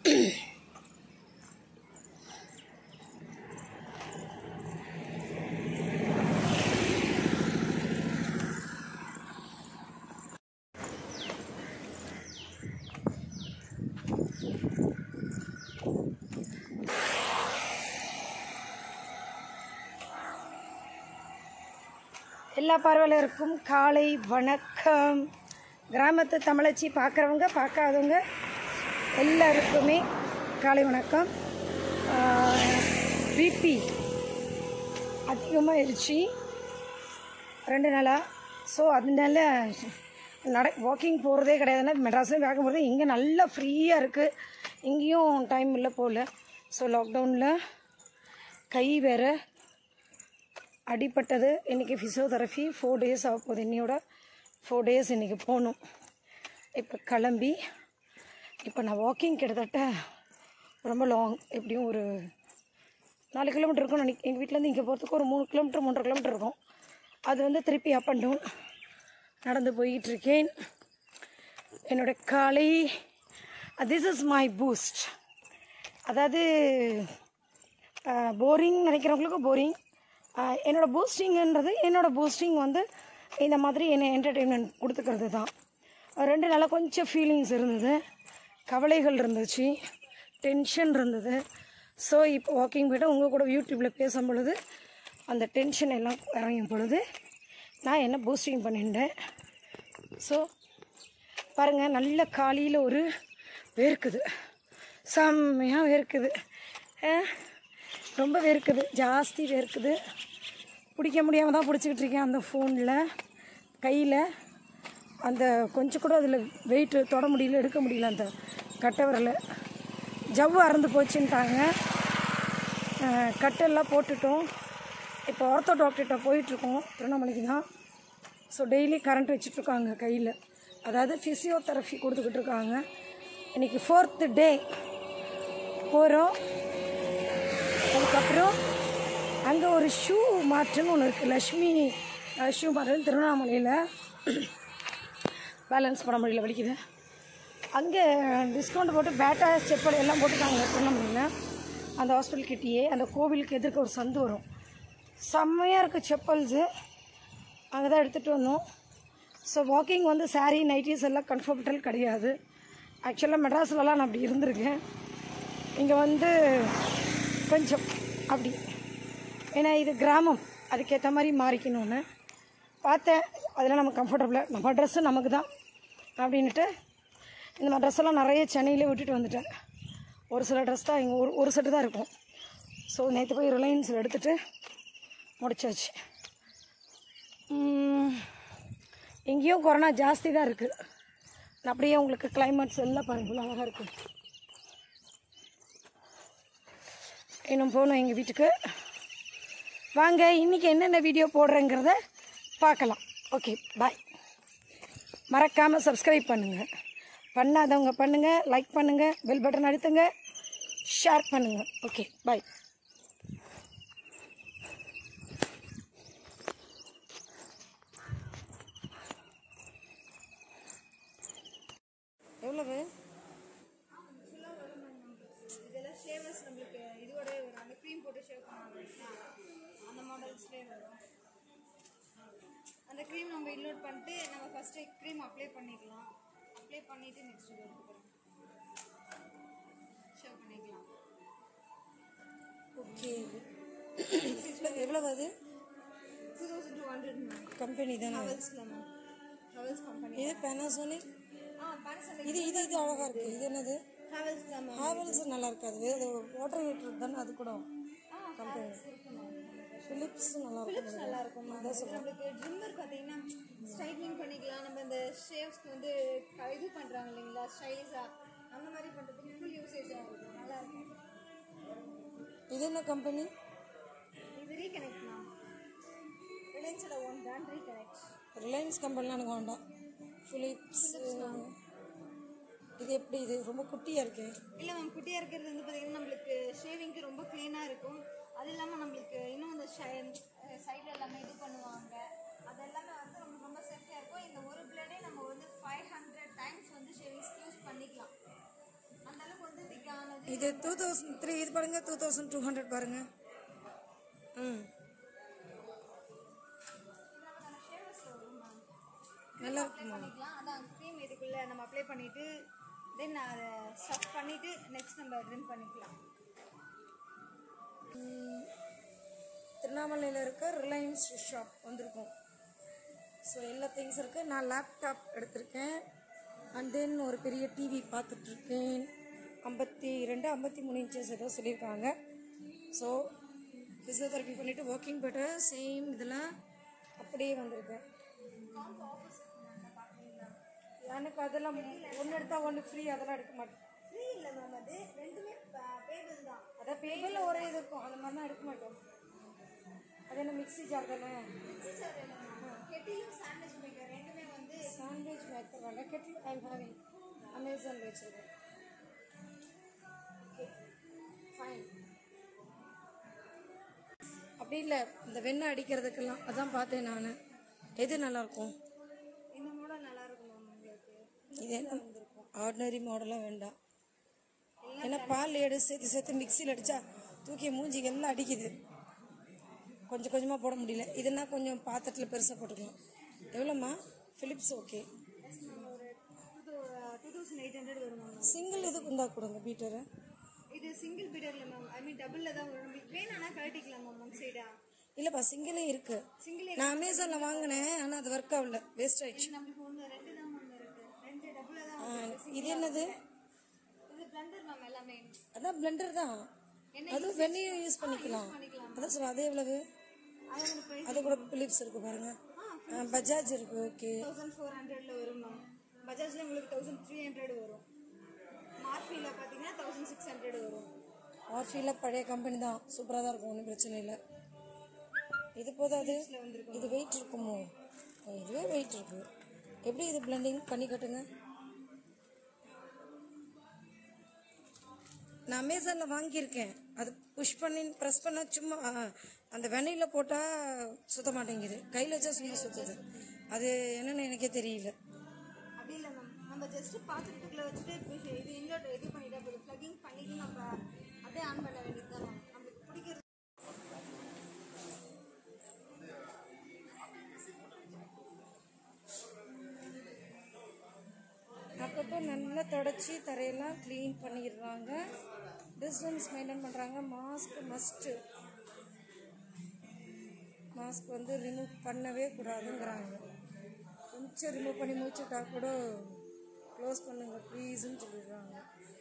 எல்லா பார்வையாளருக்கும் காலை வணக்கம் கிராமத்து தமிழச்சி பார்க்குறவங்க பார்க்காதவங்க எல்லாருக்குமே காலை வணக்கம் பிபி அதிகமாகிடுச்சு ரெண்டு நாளாக ஸோ அதனால நட வாக்கிங் போகிறதே கிடையாதுன்னா மெட்ராஸ்லேயும் பார்க்க போகிறது இங்கே நல்லா ஃப்ரீயாக இருக்குது இங்கேயும் டைம் இல்லை போகல ஸோ லாக்டவுனில் கை வேறு அடிப்பட்டது இன்றைக்கி ஃபிசியோதெரபி ஃபோர் டேஸ் ஆக போகுது இன்னையோட ஃபோர் டேஸ் இன்றைக்கி போகணும் இப்போ கிளம்பி இப்போ நான் வாக்கிங் கிட்டத்தட்ட ரொம்ப லாங் எப்படியும் ஒரு நாலு கிலோமீட்டர் இருக்கும் நினைக்க எங்கள் வீட்டிலேருந்து இங்கே போகிறதுக்கு ஒரு மூணு கிலோமீட்டர் மூன்றரை கிலோமீட்டர் இருக்கும் அது வந்து திருப்பி அப் அண்ட் டவுன் நடந்து போயிட்டு இருக்கேன் என்னோட காலை திஸ் இஸ் மை பூஸ்ட் அதாவது போரிங் நினைக்கிறவங்களுக்கு போரிங் என்னோட பூஸ்டிங்ன்றது என்னோட பூஸ்டிங் வந்து இந்த மாதிரி என்னை என்டர்டெயின்மெண்ட் கொடுத்துக்கிறது தான் ரெண்டு நாளாக கொஞ்சம் ஃபீலிங்ஸ் இருந்தது கவலைகள் இருந்துச்சு டென்ஷன் இருந்தது ஸோ இப்போ வாக்கிங் போய்ட்டு உங்கள் கூட யூடியூப்பில் பேசும் பொழுது அந்த டென்ஷன் எல்லாம் இறங்கும் பொழுது நான் என்ன பூஸ்டிங் பண்ணிட்டேன் ஸோ பாருங்கள் நல்ல காலையில் ஒரு வேர்க்குது செம்மையாக வேர்க்குது அஹ், ரொம்ப வேர்க்குது ஜாஸ்தி வேர்க்குது பிடிக்க முடியாமல் தான் பிடிச்சிக்கிட்டு இருக்கேன் அந்த ஃபோனில் கையில் அந்த கொஞ்சம் கூட அதில் வெயிட்டு தொட முடியல எடுக்க முடியல அந்த கட்டை விரலை ஜவ்வு அறந்து போச்சுன்ட்டாங்க அஹ், கட்டெல்லாம் போட்டுட்டோம் இப்போ ஒருத்தோ டாக்டர்கிட்ட போயிட்டுருக்கோம் திருவண்ணாமலைக்கு தான் ஸோ டெய்லி கரண்ட் வச்சிட்ருக்காங்க கையில் அதாவது ஃபிசியோதெரபி கொடுத்துக்கிட்டு இருக்காங்க இன்றைக்கி ஃபோர்த்து டே போகிறோம் அதுக்கப்புறம் அங்கே ஒரு ஷூ மார்ட்டுன்னு ஒன்று இருக்குது லக்ஷ்மி அஹ், ஷூ மார்ட்டுன்னு திருவண்ணாமலையில் பேலன்ஸ் பண்ண முடியல வலிக்குது அங்கே டிஸ்கவுண்ட் போட்டு பேட்டா செப்பல் எல்லாம் போட்டுருக்காங்க திருவண்ணாமலையில் அந்த ஹாஸ்பிட்டல் கிட்டேயே அந்த கோவிலுக்கு எதிர்க்க ஒரு சந்து வரும் செம்மையாக இருக்குது செப்பல்ஸு அங்கே தான் எடுத்துகிட்டு வந்தோம் ஸோ வாக்கிங் வந்து saree நைட்டிஸ் எல்லாம் கம்ஃபர்டபுள் கிடையாது ஆக்சுவலாக மெட்ராஸ்லலாம் நான் அப்படி இருந்திருக்கேன் இங்கே வந்து கொஞ்சம் அப்படி ஏன்னா இது கிராமம் அதுக்கேற்ற மாதிரி மாறிக்கணும்னு பார்த்தேன் அதெல்லாம் நம்ம கம்ஃபர்டபுளாக நம்ம ட்ரெஸ்ஸு நமக்கு தான் அப்படின்ட்டு இந்த மாதிரி ட்ரெஸ் எல்லாம் நிறைய சென்னையிலே விட்டுட்டு வந்துட்டேன் ஒரு சில ட்ரெஸ் தான் இங்கே ஒரு ஒரு செட்டு தான் இருக்கும் ஸோ நேற்று போய் ரிலையன்ஸில் எடுத்துகிட்டு முடிச்சாச்சு உம், எங்கேயும் கொரோனா ஜாஸ்தி தான் இருக்குது அப்படியே உங்களுக்கு கிளைமேட்ஸ் எல்லாம் பாருங்கள் அழகாக இருக்கும் இன்னும் போகணும் எங்கள் வீட்டுக்கு வாங்க இன்றைக்கி என்னென்ன வீடியோ போடுறேங்கிறத பார்க்கலாம் ஓகே பாய் மறக்காமல் சப்ஸ்கிரைப் பண்ணுங்கள் பண்ணாதவங்க பண்ணுங்கள் லைக் பண்ணுங்கள் பெல் பட்டன் அழுத்துங்க ஷேர் பண்ணுங்கள் ஓகே பாய் எவ்வளவு இதெல்லாம் ஷேவர்ஸ் நம்மளுக்கு இதோட வரும் அந்த க்ரீம் போட்டு ஷேவ் பண்ணுவாங்க அந்த மாடல்ஸ்லேயே வரும் அந்த க்ரீம் நம்ம இன்லோட் பண்ணிட்டு நம்ம ஃபஸ்ட்டு க்ரீம் அப்ளை பண்ணிக்கலாம் அப்ளை பண்ணிவிட்டு நெக்ஸ்ட் இது எடுத்துக்கிறோம் ஷேவ் பண்ணிக்கலாம் ஓகே எவ்வளவு அது two thousand two hundred ma'am company தானே ஹவல்ஸில் மேம் ஹவல்ஸ் கம்பெனி இது பேனாசோனிக் ஆ பேனசோனிக் இது இது இது அழகாக இருக்குது இது என்னது ஹவல்ஸ் தான் மேம் ஹேவல்ஸ் நல்லா இருக்காது அது வாட்டர் ஹீட்டர் தானே அது கூட ஆ ஹேவல்ஸ் இருக்கு மேம் ஃபிலிப்ஸ் நல்லா ஃபிலிப்ஸ் இருக்கும் நல்லா இருக்கும் மேம் இது நம்மளுக்கு ட்ரிம்மர் பார்த்தீங்கன்னா ஸ்ட்ரைட்னிங் பண்ணிக்கலாம் நம்ம இந்த ஷேவ்ஸ்க்கு வந்து க- இது பண்ணுறாங்க இல்லைங்களா ஸ்டைலிஷாக அந்த மாதிரி பண்ணுறதுக்கு ஃபுல் யூசேஜாக இருக்கும் நல்லா இருக்கும் இது என்ன கம்பெனி இது ரீகனெக்ட் மேம் ரிலையன்ஸோட ஒன் பிராண்ட் ரீகனெக்ட் ரிலையன்ஸ் கம்பெனிலாம் எனக்கு வேண்டாம் ஃபிலிப்ஸ் இது எப்படி இது ரொம்ப குட்டியாக இருக்கு இல்லை மேம் குட்டியாக இருக்கிறது வந்து பார்த்தீங்கன்னா நம்மளுக்கு ஷேவிங்க்கு ரொம்ப க்ளீனாக இருக்கும் அது இல்லாமல் நம்மளுக்கு இன்னும் இந்த சைடில் எல்லாமே இது பண்ணுவாங்க அது எல்லாமே வந்து ரொம்ப ரொம்ப சேஃப்டியாக இருக்கும் இந்த ஒரு பிளேடே நம்ம வந்து ஃபைவ் ஹண்ட்ரட் டைம்ஸ் வந்து ஷேவிங்ஸ்க்கு யூஸ் பண்ணிக்கலாம் அந்த அளவுக்கு வந்து திக்கான இது டூ தௌசண்ட் த்ரீ இது பாருங்க டூ தௌசண்ட் டூ ஹண்ட்ரட் பாருங்க ம் நல்லா இருக்குமா பண்ணிக்கலாம் அதான் க்ரீம் இதுக்குள்ள நம்ம அப்ளை பண்ணிட்டு தென் அதை ஸ்டஃப் பண்ணிட்டு நெக்ஸ்ட் நம்ம ட்ரிம் பண்ணிக்கலாம் திருவண்ணாமலையில் இருக்க ரிலையன்ஸ் ஷாப் வந்திருக்கோம் ஸோ எல்லா திங்ஸ் இருக்குது நான் லேப்டாப் எடுத்திருக்கேன் அண்ட் தென் ஒரு பெரிய டிவி பார்த்துட்ருக்கேன் ஐம்பத்தி ரெண்டு ஐம்பத்தி மூணு இன்ச்சஸ் ஏதோ சொல்லியிருக்காங்க ஸோ ஃபிசியோதெரப்பி பண்ணிவிட்டு வாக்கிங் போய்ட்டு சேம் இதில் அப்படியே வந்திருக்கேன் எனக்கு அதெல்லாம் ஒன்று எடுத்தால் ஒன்று ஃப்ரீ அதெல்லாம் எடுக்க மாட்டேன் ஃப்ரீ இல்லை மேம் அது ரெண்டுமே பேபிள் தான் அதான் பேபிளில் ஒரே இது இருக்கும் அந்த மாதிரிலாம் எடுக்க மாட்டோம் அது என்ன மிக்ஸி ஜார் தானே கெட்டிலும் சாண்ட்விச் மேக்கர் ரெண்டுமே வந்து சாண்ட்விச் மேக்கர் வேண்டாம் கெட்டில் ஐ எம் ஹேவிங் அமேசானில் வச்சுருக்கேன் ஓகே ஃபைன் அப்படி இல்லை இந்த வெண்ணெய் அடிக்கிறதுக்கெல்லாம் அதான் பார்த்தேன் நான் எது நல்லாயிருக்கும் இந்த மாடல் நல்லா இருக்கும் மேம் உங்களுக்கு இது என்ன ஆர்டினரி மாடலாக வேண்டாம் ஏன்னா பால் எடு சேர்த்து சேர்த்து மிக்சியில் அடித்தா தூக்கி மூஞ்சிக்கு எல்லாம் அடிக்குது கொஞ்சம் கொஞ்சமாக போட முடியல இதுனா கொஞ்சம் பாத்திரத்தில் பெருசாக போட்டுக்கலாம் எவ்வளோம்மா ஃபிலிப்ஸ் ஓகே எஸ் மேம் ஒரு two two thousand eight hundred வரும் மேம் சிங்கிள் இதுக்கு இருந்தா கொடுங்க பீட்டரு இது சிங்கிள் பீடர்ல மேம் ஐ மீன் டபுள்ல தான் வரும் உங்களுக்கு வேணும்னா கழட்டிக்கலாம் மேம் ஒன் சைடா இல்லைப்பா சிங்கிளே இருக்கு சிங்கிள் நான் அமேசானில் வாங்கினேன் ஆனால் அது ஒர்க் ஆகல வேஸ்ட் ஆயிடுச்சு நம்மளுக்கு ஒன்று ரெண்டு தான் மேம் இருக்கு ரெண்டு டபுள்ல தான் ஆ, வரும். இது என்னது இது பிளண்டர் மேம் எல்லாமே அதான் பிளெண்டர் தான் அதுவும் வெண்ணையும் யூஸ் பண்ணிக்கலாம் அதான் சொல்ல அதே எவ்வளவு அது உங்களுக்கு ப்ரைஸ் அது கூட பிலிப்ஸ் இருக்கு பாருங்க ஆ, பஜாஜ் இருக்கு ஓகே தௌசண்ட் ஃபோர் ஹண்ட்ரட்ல வரும் மேம் பஜாஜ்ல உங்களுக்கு தௌசண்ட் த்ரீ ஹண்ட்ரட் வரும் மார்ஃபில பார்த்தீங்கன்னா தௌசண்ட் சிக்ஸ் ஹண்ட்ரட் வரும் ஆர்ஃபியில் பழைய கம்பெனி தான் சூப்பராக தான் இருக்கும் ஒன்றும் பிரச்சனை இல்லை இது போதாது இது வெயிட் இருக்குமோ ஓ, இதுவே வெயிட் இருக்கு எப்படி இது பிளெண்டிங் பண்ணி கட்டுங்க நான் அமேசானில் வாங்கியிருக்கேன் அது புஷ் பண்ணி ப்ரெஸ் பண்ண சும்மா ஆ, அந்த வெண்ணையில் போட்டால் சுத்த மாட்டேங்குது கையில் வச்சா சும்மா சுற்றுது அது என்னன்னு எனக்கே தெரியல அப்படி இல்லை மேம் நம்ம ஜஸ்ட் பாத்திரத்துக்குள்ள வச்சுட்டு இப்போ இது இன்வெர்ட் இது பண்ணிட்டா போதும் ப்ளகிங் பண்ணிட்டு நம்ம அப்படியே ஆன் பண்ண வேண்டியது தான் மேம் நம்மளுக்கு பிடிக்கிறது அப்பப்போ நல்லா தொடச்சி தரையெல்லாம் க்ளீன் பண்ணிடுறாங்க டிஸ்டன்ஸ் மெயின்டைன் பண்ணுறாங்க மாஸ்க் மஸ்ட்டு மாஸ்க் வந்து ரிமூவ் பண்ணவே கூடாதுங்கிறாங்க கொஞ்சம் ரிமூவ் பண்ணி மூச்சுட்டா கூட க்ளோஸ் பண்ணுங்க ப்ளீஸ்ன்னு சொல்லிடுறாங்க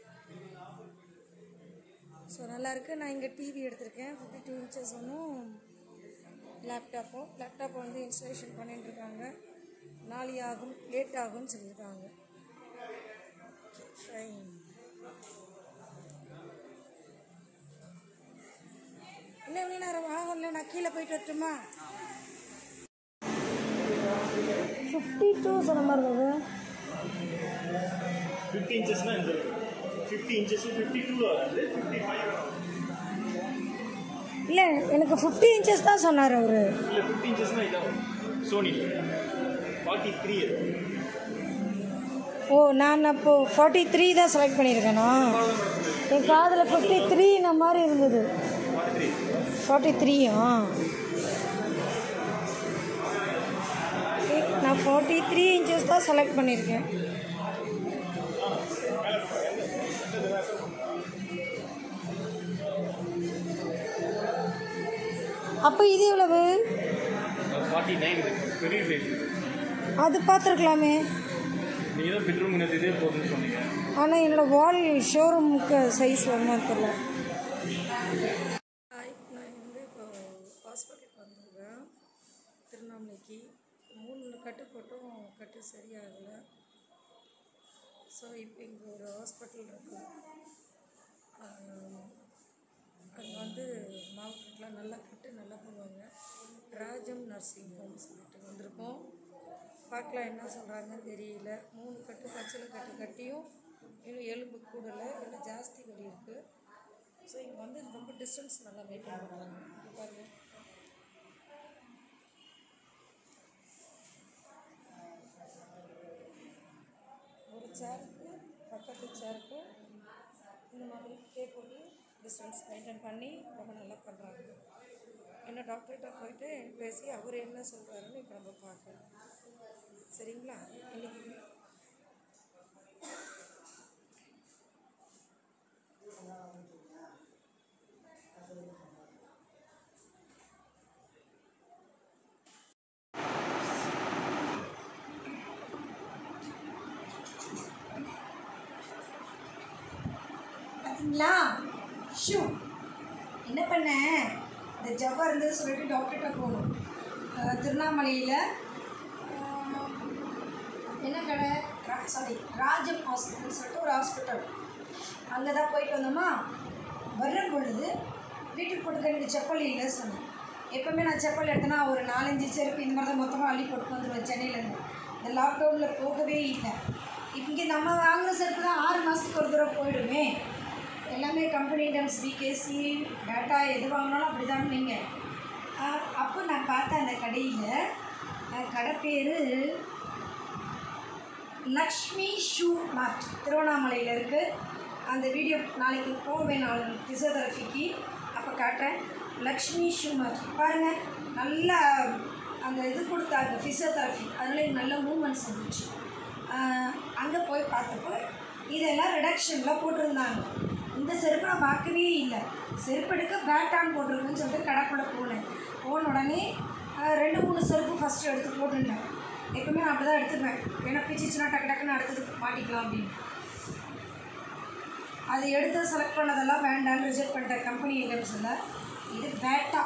ஸோ நல்லா இருக்கு நான் இங்கே டிவி எடுத்திருக்கேன் ஃபிஃப்டி டூ இன்ச்சஸ் ஒன்றும் லேப்டாப்பும் லேப்டாப்பை வந்து இன்ஸ்டலேஷன் பண்ணிட்டு இருக்காங்க நாளை ஆகும் லேட் ஆகும்னு சொல்லியிருக்காங்க ஃபைன் இன்னும் எவ்வளோ நேரம் ஆகும்ல நான் கீழே போயிட்டு வரட்டுமா ஃபிஃப்டி டூ சொன்ன மாதிரி இருந்தது ஃபிஃப்டி இன்ச்சஸ்னால் இந்த ஃபிஃப்டி இன்ச்சஸ் ஃபிஃப்டி டூ வராது ஃபிஃப்டி ஃபைவ் இல்லை எனக்கு ஃபிஃப்டி இன்ச்சஸ் தான் சொன்னார் அவர் இல்லை ஃபிஃப்டி இன்ச்சஸ்னால் இதான் சோனி ஃபார்ட்டி த்ரீ ஓ நான் அப்போ ஃபார்ட்டி த்ரீ தான் செலக்ட் பண்ணியிருக்கேனா என் காதில் ஃபிஃப்டி த்ரீ மாதிரி இருந்தது ஃபார்ட்டி த்ரீ ஃபார்ட்டி த்ரீயா நான் ஃபார்ட்டி த்ரீ இன்ச்சஸ் தான் செலக்ட் பண்ணியிருக்கேன் அப்போ இது எவ்வளவு ஃபார்ட்டி நைன் பெரிய சைஸ் அது பார்த்துருக்கலாமே நீங்கள் தான் பெட்ரூம் இதே போதுன்னு சொன்னீங்க ஆனால் என்னோட வால் ஷோரூமுக்கு சைஸ் வருமான்னு தெரியல நான் வந்து இப்போ ஹாஸ்பிட்டலுக்கு வந்திருக்கேன் திருவண்ணாமலைக்கு மூணு கட்டு போட்டும் கட்டு சரியாகலை ஸோ இப்போ இங்கே ஒரு ஹாஸ்பிட்டல் இருக்குது அங்கே வந்து மாவுக்கட்டுலாம் நல்லா கட்டு நல்லா போடுவாங்க ராஜம் நர்சிங் ஹோம் சொல்லிட்டு வந்திருக்கோம் பார்க்கலாம் என்ன சொல்கிறாங்கன்னு தெரியல மூணு கட்டு பச்சளை கட்டு கட்டியும் இன்னும் எலும்பு கூடலை இன்னும் ஜாஸ்தி வலி இருக்குது ஸோ இங்கே வந்து ரொம்ப டிஸ்டன்ஸ் நல்லா மெயின்டைன் பண்ணுறாங்க இங்க பாருங்க ஒரு சேருக்கு பக்கத்து சேருக்கு இந்த மாதிரி டே போட்டு டிஸ்டன்ஸ் மெயின்டைன் பண்ணி ரொம்ப நல்லா பண்ணுறாங்க என்ன டாக்டர்கிட்ட போயிட்டு பேசி அவர் என்ன சொல்கிறாருன்னு இப்போ நம்ம பார்க்கலாம் சரிங்களா இன்னைக்கு பார்த்தீங்களா ஷூ என்ன பண்ணேன் இந்த ஜவ்வா இருந்தது சொல்லிட்டு டாக்டர்கிட்ட போகணும் அஹ் திருவண்ணாமலையில் அஹ், என்ன கடை சாரி ராஜம் ஹாஸ்பிட்டல் சொல்லிட்டு ஒரு ஹாஸ்பிட்டல் அங்கே தான் போயிட்டு வந்தோமா வர்ற பொழுது வீட்டுக்கு போட்டுக்க எனக்கு செப்பல் இல்லை சொன்னேன் எப்போவுமே நான் செப்பல் எடுத்தேன்னா ஒரு நாலஞ்சு செருப்பு இந்த மாதிரி தான் மொத்தமாக அள்ளி போட்டு வந்துடுவேன் சென்னையிலேருந்து இந்த லாக்டவுனில் போகவே இல்லை இங்கே நம்ம வாங்குற செருப்பு தான் ஆறு மாதத்துக்கு ஒரு தடவை போயிடுமே எல்லாமே கம்பெனி ஐட்டம்ஸ் பிகேசி பேட்டா எது வாங்கினாலும் அப்படி தான் நீங்கள் அப்போ நான் பார்த்தேன் அந்த கடையில் கடை பேர் லக்ஷ்மி ஷூ மார்ட் திருவண்ணாமலையில் இருக்குது அந்த வீடியோ நாளைக்கு போவேன் நான் ஃபிசியோதெரபிக்கு அப்போ காட்டுறேன் லக்ஷ்மி ஷூ மார்ட் பாருங்கள் நல்லா அந்த இது கொடுத்தாங்க ஃபிசியோதெரபி அதனால எனக்கு நல்ல மூமெண்ட்ஸ் இருந்துச்சு அங்கே போய் பார்த்தப்போ இதெல்லாம் ரிடக்ஷனில் போட்டிருந்தாங்க இந்த செருப்பு நான் பார்க்கவே இல்லை செருப்பு எடுக்க பேட்டான் போட்டிருக்குன்னு சொல்லிட்டு கடைக்குள்ளே போனேன் போன உடனே ஆஹ், ரெண்டு மூணு செருப்பு ஃபஸ்ட்டு எடுத்து போட்டுருந்தேன் எப்பவுமே நான் அப்படி தான் எடுத்துப்பேன் ஏன்னா பிச்சிச்சுன்னா டக்கு டக்குன்னு அடுத்தது மாட்டிக்கலாம் அப்படின்னு அது எடுத்து செலக்ட் பண்ணதெல்லாம் வேண்டாம்னு ரிஜெக்ட் பண்ணிட்டேன் கம்பெனி ஐட்டம்ஸில் இது பேட்டா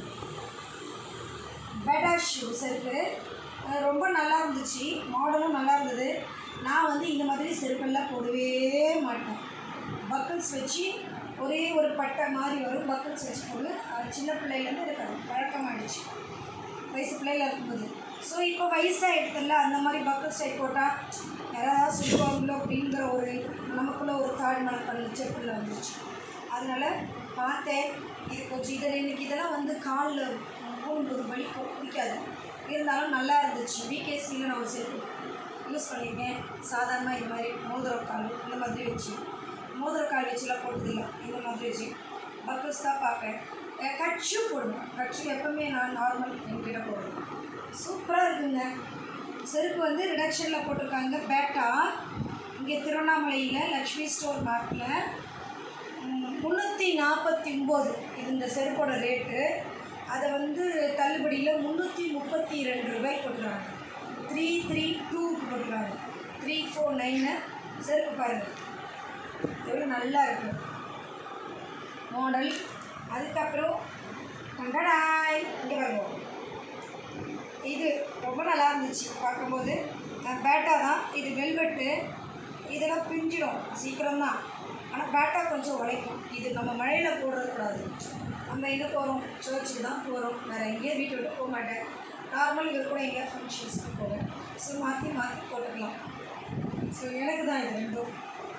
பேட்டா ஷூ செருப்பு அஹ் ரொம்ப நல்லா இருந்துச்சு மாடலும் நல்லா இருந்தது நான் வந்து இந்த மாதிரி செருப்பெல்லாம் போடவே மாட்டேன் பக்கிள்ஸ் வச்சு ஒரே ஒரு பட்டை மாதிரி வரும் பக்கிள்ஸ் வச்சு போடு அது சின்ன பிள்ளையிலேருந்து எனக்கு அது பழக்கமாயிடுச்சு வயசு பிள்ளையில இருக்கும்போது ஸோ இப்போ வயசாகிடுதுல்ல அந்த மாதிரி பக்கிள்ஸ் டைப் போட்டால் யாராவது சொல்லுவாங்களோ அப்படிங்கிற ஒரு நமக்குள்ள ஒரு தாழ் மனப்பண்ணு செப்பில் வந்துச்சு அதனால் பார்த்தேன் இது கொஞ்சம் இதில் இன்னைக்கு இதெல்லாம் வந்து காலில் போகும்போது வலிக்கும் பிடிக்காது இருந்தாலும் நல்லா இருந்துச்சு விகேசியில் நான் ஒரு செருப்பு யூஸ் பண்ணியிருக்கேன் சாதாரணமாக இது மாதிரி மோதிரக்கால் இந்த மாதிரி வச்சு மோதிரக்கால் வச்சுலாம் போட்டதில்லை இந்த மாதிரி வச்சு பக்கிள்ஸ் தான் பார்ப்பேன் கட்சு போடுவேன் கட்சு எப்பவுமே நான் நார்மல் என்கிட்ட போடுவேன் சூப்பராக இருக்குங்க செருப்பு வந்து ரிடக்ஷனில் போட்டிருக்காங்க பேட்டா இங்கே திருவண்ணாமலையில் லக்ஷ்மி ஸ்டோர் மார்க்கில் முந்நூற்றி நாற்பத்தி ஒம்பது இது இந்த செருப்போட ரேட்டு அதை வந்து தள்ளுபடியில் முந்நூற்றி முப்பத்தி ரெண்டு ரூபாய் போட்டுருக்காங்க த்ரீ த்ரீ டூக்கு போட்டுருக்காங்க த்ரீ ஃபோர் நைனு செருப்பு பாருங்கள் எவ்வளோ நல்லா இருக்கு மாடல் அதுக்கப்புறம் கண்டடாய் இங்கே பாருங்க இது ரொம்ப நல்லா இருந்துச்சு பார்க்கும்போது அஹ் பேட்டா தான் இது வெல்வெட்டு இதெல்லாம் பிஞ்சிடும் சீக்கிரம் தான் ஆனால் பேட்டா கொஞ்சம் உழைக்கும் இது நம்ம மழையில் போடுறது கூடாது நம்ம எங்கே போகிறோம் சர்ச்சுக்கு தான் போகிறோம் வேறு எங்கேயும் வீட்டை விட்டு போக மாட்டேன் நார்மல் இது கூட எங்கேயா ஃபங்க்ஷன்ஸ்க்கு போவேன் ஸோ மாற்றி மாற்றி போட்டுக்கலாம் ஸோ எனக்கு தான் இது ரெண்டும்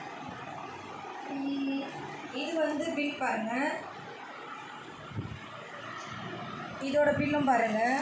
உம், இது வந்து பில் பாருங்கள் இதோட பில்லும் பாருங்கள்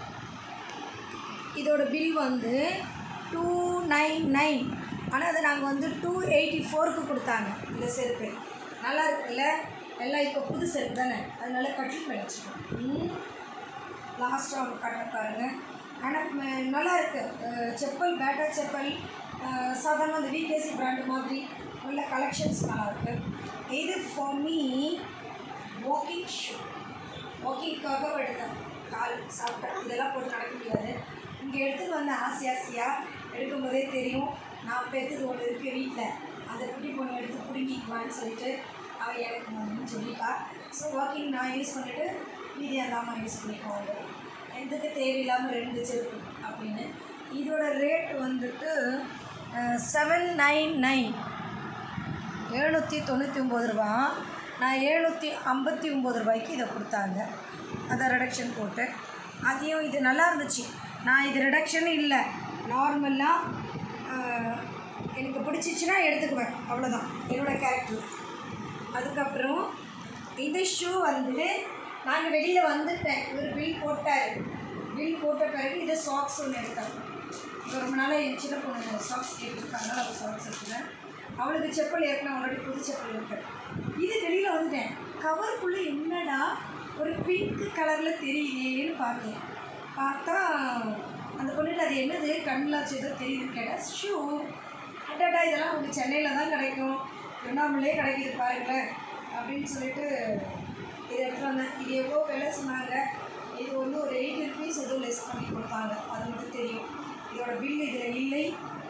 இதோட பில் வந்து டூ நைன் நைன் ஆனால் அது நாங்கள் வந்து டூ எயிட்டி ஃபோருக்கு கொடுத்தாங்க இந்த செருப்பு நல்லா இருக்குல்ல எல்லாம் இப்போ புது செருப்பு தானே அதனால கட்டி பண்ணி வச்சுக்கோம் லாஸ்ட்டாக அவங்க கட்ட பாருங்கள் ஆனால் ம- நல்லா இருக்கு அஹ் செப்பல் பேட்டா செப்பல் அஹ் சாதாரண அந்த விகேசி பிராண்டு மாதிரி உள்ள கலெக்ஷன்ஸ் நல்லா இருக்கு இது ஃபார் மீ வாக்கிங் ஷூ வாக்கிங்காக எடுத்தேன் கால் சாப்பிட்டேன் இதெல்லாம் போட்டு நடக்க முடியாது இங்கே எடுத்துகிட்டு வந்த ஆசை ஆசையாக எடுக்கும்போதே தெரியும் நான் பெற்றுக்கு ஒன்று இருக்குது வீட்டில் அந்த குட்டி பொண்ணு எடுத்து பிடுங்கிக்குவான்னு சொல்லிட்டு அவள் எனக்கு வேணும்னு சொல்லிட்டா ஸோ வாக்கிங் நான் யூஸ் பண்ணிவிட்டு மீதி அந்த அம்மா யூஸ் பண்ணிக்குவாங்க எதுக்கு தேவையில்லாமல் ரெண்டு செருப்பு அப்படின்னு இதோட ரேட் வந்துட்டு செவன் நைன் நைன் எழுநூற்றி தொண்ணூற்றி ஒம்பது ரூபா நான் எழுநூற்றி ஐம்பத்தி ஒம்பது ரூபாய்க்கு இதை கொடுத்தாங்க அதை ரிடக்ஷன் போட்டு அதையும் இது நல்லா இருந்துச்சு நான் இது ரிடக்ஷன் இல்லை நார்மலாக எனக்கு பிடிச்சிச்சின்னா எடுத்துக்குவேன் அவ்வளோதான் என்னோடய கேரக்டர் அதுக்கப்புறம் இந்த ஷூ வந்து நாங்கள் வெளியில் வந்துட்டேன் ஒரு பில் போட்டார் பில் போட்ட பிறகு இது சாக்ஸ் ஒன்று எடுத்தேன் இப்போ ரொம்ப நாளாக என் சின்ன பொண்ணு சாக்ஸ் கேட்டுருக்காங்க அது சாக்ஸ் எடுத்துனேன் அவளுக்கு செப்பல் ஏற்கனவே முன்னாடி புது செப்பல் இருக்கு இது வெளியில் வந்துட்டேன் கவருக்குள்ளே என்னடா ஒரு பிங்க் கலரில் தெரியுதேன்னு பார்த்தேன் பார்த்தா அந்த பொண்ணுட்டு அது என்னது கண்ணில் ஏதோ தெரியுதுன்னு கேட்டேன் ஷூ அட்டாடா இதெல்லாம் உங்களுக்கு சென்னையில் தான் கிடைக்கும் திருவண்ணாமலையே கிடைக்குது பாருங்களேன் அப்படின்னு சொல்லிட்டு இதை எடுத்துகிட்டு வந்தேன் இது எவ்வளோ விலை சொன்னாங்க இது வந்து ஒரு எயிட் ருபீஸ் எதுவும் லெஸ் பண்ணி கொடுத்தாங்க அது மட்டும் தெரியும் இதோட பில் இதில் இல்லை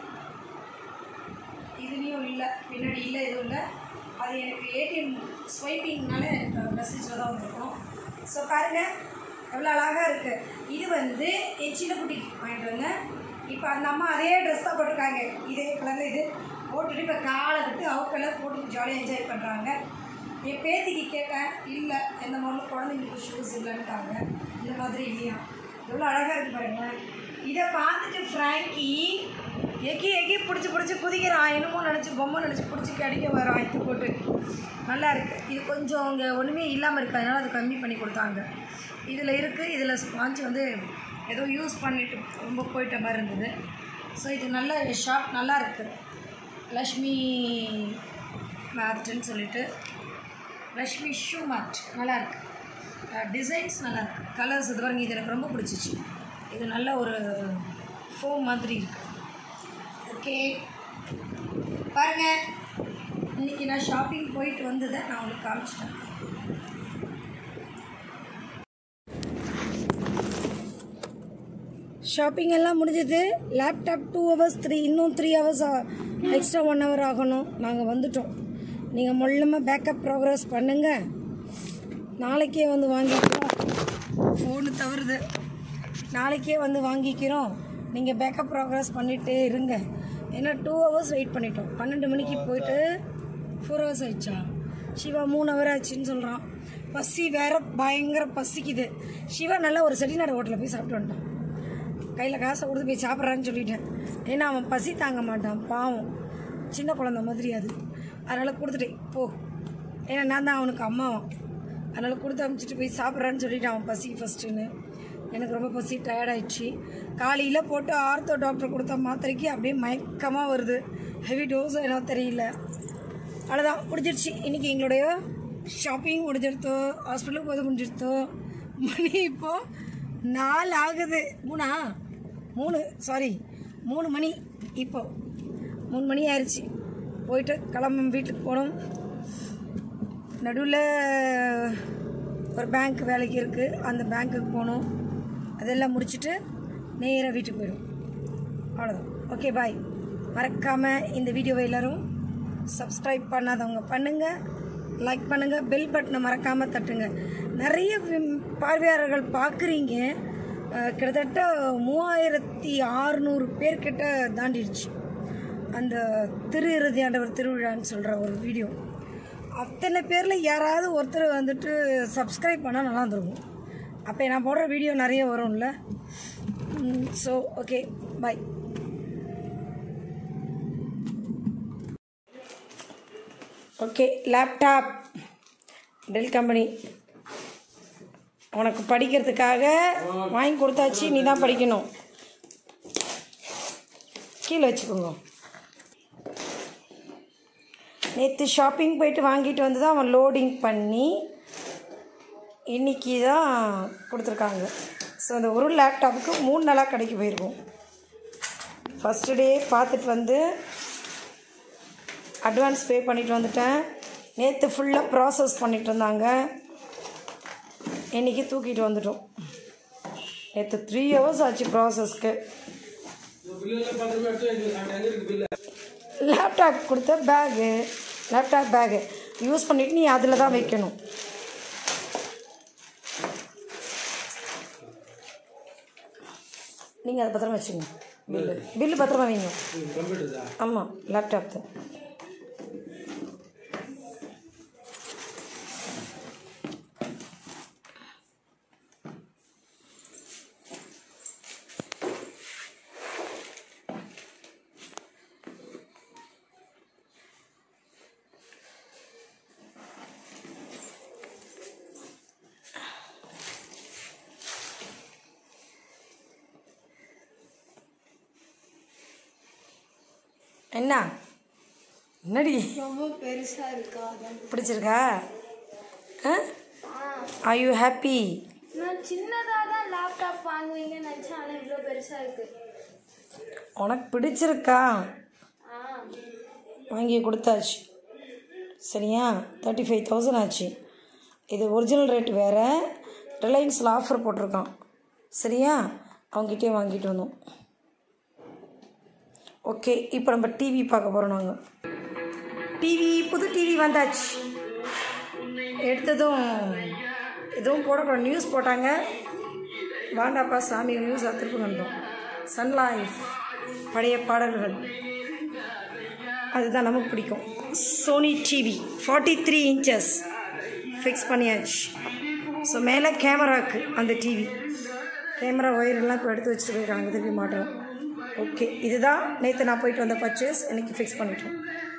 இதுலேயும் இல்லை பின்னாடி இல்லை எதுவும் இல்லை அது எனக்கு ஏடிஎம் ஸ்வைப்பிங்னால எனக்கு மெசேஜில் தான் வந்திருக்கும் ஸோ பாருங்கள் எவ்வளோ அழகாக இருக்குது இது வந்து என் சின்ன குட்டிக்கு வாங்கிட்டு வந்தேன் இப்போ அந்த அம்மா அதே ட்ரெஸ் தான் போட்டிருக்காங்க இதே கலரில் இது போட்டுட்டு இப்போ காலை விட்டு அவுட் கலர் போட்டு ஜாலியாக என்ஜாய் பண்ணுறாங்க என் பேத்திக்கு கேட்டேன் இல்லை எந்த மாதிரி குழந்தைங்களுக்கு ஷூஸ் இல்லைன்ட்டாங்க இந்த மாதிரி இல்லையா எவ்வளோ அழகாக இருக்கு பாருங்களேன் இதை பார்த்துட்டு ஃப்ராங்கி எக்கி எக்கி பிடிச்சி பிடிச்சி குதிக்கிறான் என்னமோ நினச்சி பொம்மை நினச்சி பிடிச்சி கடிக்க வரான் எடுத்து போட்டு நல்லா இருக்குது இது கொஞ்சம் அங்கே ஒன்றுமே இல்லாமல் இருக்கு அதனால் அது கம்மி பண்ணி கொடுத்தாங்க இதில் இருக்குது இதில் ஸ்பாஞ்ச் வந்து ஏதோ யூஸ் பண்ணிட்டு ரொம்ப போயிட்ட மாதிரி இருந்தது ஸோ இது நல்ல ஷாப் நல்லா இருக்குது லக்ஷ்மி மேர்ட்னு சொல்லிட்டு லக்ஷ்மி ஷூ மார்ட் நல்லா இருக்கு டிசைன்ஸ் நல்லா இருக்கு கலர்ஸ் இது பாருங்க இது எனக்கு ரொம்ப பிடிச்சிச்சு இது நல்ல ஒரு ஃபோம் மாதிரி இருக்கு ஓகே பாருங்க இன்னைக்கு நான் ஷாப்பிங் போயிட்டு வந்ததை நான் உங்களுக்கு காமிச்சிட்டேன் ஷாப்பிங் எல்லாம் முடிஞ்சது லேப்டாப் டூ ஹவர்ஸ் த்ரீ இன்னும் three hours extra one hour ஆகணும் நாங்கள் வந்துட்டோம் நீங்கள் மொல்லமாக பேக்கப் ப்ரோக்ரஸ் பண்ணுங்கள் நாளைக்கே வந்து வாங்கிக்கிறோம் ஃபோனு தவறுது நாளைக்கே வந்து வாங்கிக்கிறோம் நீங்கள் பேக்கப் ப்ரோக்ரஸ் பண்ணிகிட்டே இருங்க ஏன்னா டூ ஹவர்ஸ் வெயிட் பண்ணிட்டோம் பன்னெண்டு மணிக்கு போயிட்டு ஃபோர் ஹவர்ஸ் ஆயிடுச்சா சிவா மூணு ஹவர் ஆச்சுன்னு சொல்கிறான் பசி வேற பயங்கர பசிக்குது சிவா நல்லா ஒரு செட்டிநாடு ஹோட்டலில் போய் சாப்பிட்டு வந்துட்டான் கையில் காசை கொடுத்து போய் சாப்பிட்றான்னு சொல்லிட்டேன் ஏன்னா அவன் பசி தாங்க மாட்டான் பாவம் சின்ன குழந்த மாதிரி அது அதனால் கொடுத்துட்டேன் போ ஏன்னா நான் தான் அவனுக்கு அம்மாவான் அதனால் கொடுத்து அனுப்பிச்சிட்டு போய் சாப்பிட்றான்னு சொல்லிட்டு அவன் பசி ஃபஸ்ட்டுன்னு எனக்கு ரொம்ப பசி டயர்டாயிடுச்சு காலையில் போட்டு ஆர்த்தோ டாக்டர் கொடுத்த மாத்திரைக்கு அப்படியே மயக்கமாக வருது ஹெவி டோஸ் என்னோ தெரியல அவ்வளோதான் முடிஞ்சிருச்சு இன்றைக்கி எங்களுடைய ஷாப்பிங் முடிஞ்சிருத்தோ ஹாஸ்பிட்டலுக்கு போது முடிஞ்சிருத்தோ மணி இப்போது நாலு ஆகுது மூணா மூணு சாரி மூணு மணி இப்போ மூணு மணி ஆயிடுச்சு போயிட்டு கிளம்ப வீட்டுக்கு போகணும் நடுவில் ஒரு பேங்க் வேலைக்கு இருக்குது அந்த பேங்க்குக்கு போகணும் அதெல்லாம் முடிச்சுட்டு நேராக வீட்டுக்கு போயிடும் அவ்வளோதான் ஓகே பாய் மறக்காமல் இந்த வீடியோவை எல்லோரும் சப்ஸ்கிரைப் பண்ணாதவங்க பண்ணுங்கள் லைக் பண்ணுங்கள் பெல் பட்டனை மறக்காமல் தட்டுங்க நிறைய வி- பார்வையாளர்கள் பார்க்குறீங்க அஹ், கிட்டத்தட்ட மூவாயிரத்தி ஆறுநூறு பேர்கிட்ட தாண்டிடுச்சு அந்த திரு இறுதி ஆண்டவர் திருவிழான்னு சொல்கிற ஒரு வீடியோ அத்தனை பேரில் யாராவது ஒருத்தர் வந்துட்டு சப்ஸ்கிரைப் பண்ணால் நல்லா இருந்திருக்கும் அப்போ நான் போடுற வீடியோ நிறைய வரும்ல so okay bye okay laptop Dell company உனக்கு படிக்கிறதுக்காக வாங்கி கொடுத்தாச்சு நீ தான் படிக்கணும் கீழே வச்சுக்கோங்க நேற்று ஷாப்பிங் போயிட்டு வாங்கிட்டு வந்து தான் அவன் லோடிங் பண்ணி இன்னைக்கு தான் கொடுத்துருக்காங்க ஸோ அந்த ஒரு லேப்டாப்புக்கு மூணு நாளாக கடைக்கு போயிருக்கோம் ஃபஸ்ட்டு டே பார்த்துட்டு வந்து அட்வான்ஸ் பே பண்ணிட்டு வந்துட்டேன் நேற்று ஃபுல்லாக ப்ராசஸ் பண்ணிட்டு இருந்தாங்க இன்றைக்கி தூக்கிட்டு வந்துட்டோம் நேற்று த்ரீ ஹவர்ஸ் ஆச்சு ப்ராசஸ்க்கு லேப்டாப் கொடுத்த பேகு லேப்டாப் பேகு யூஸ் பண்ணிவிட்டு நீ அதில் தான் வைக்கணும் நீங்கள் அதை பத்திரமா வச்சுங்க பில்லு பில்லு பத்திரமா வைங்க ஆமாம் லேப்டாப் தான் என்ன என்னடி ரொம்ப பெருசா இருக்கா அதான் பிடிச்சிருக்கா ஆ யூ ஹாப்பி நான் சின்னதாக தான் லேப்டாப் வாங்குவீங்கன்னு நினச்சேன் ஆனால் இவ்வளோ பெருசாக இருக்கு உனக்கு பிடிச்சிருக்கா ஆ வாங்கி கொடுத்தாச்சு சரியா தேர்ட்டி ஃபைவ் தௌசண்ட் ஆச்சு இது ஒரிஜினல் ரேட் வேறு ரிலையன்ஸில் ஆஃபர் போட்டிருக்கான் சரியா அவங்ககிட்டயே வாங்கிட்டு வந்தோம் ஓகே இப்போ நம்ம டிவி பார்க்க போகிறோம் நாங்கள் டிவி புது டிவி வந்தாச்சு எடுத்ததும் எதுவும் போடக்கூடாது நியூஸ் போட்டாங்க வாண்டாப்பா சாமி நியூஸ் திருப்பி வந்தோம் சன் லைஃப் பழைய பாடல்கள் அதுதான் நமக்கு பிடிக்கும் Sony TV forty three inches fix பண்ணியாச்சு ஸோ மேலே கேமராக்கு அந்த டிவி கேமரா ஒயரெல்லாம் இப்போ எடுத்து வச்சுட்டு போயிருக்காங்க திருப்பி மாட்டோம் ஓகே இதுதான் நேற்று நான் போயிட்டு வந்த பர்ச்சேஸ் இன்னைக்கு ஃபிக்ஸ் பண்ணிட்டோம்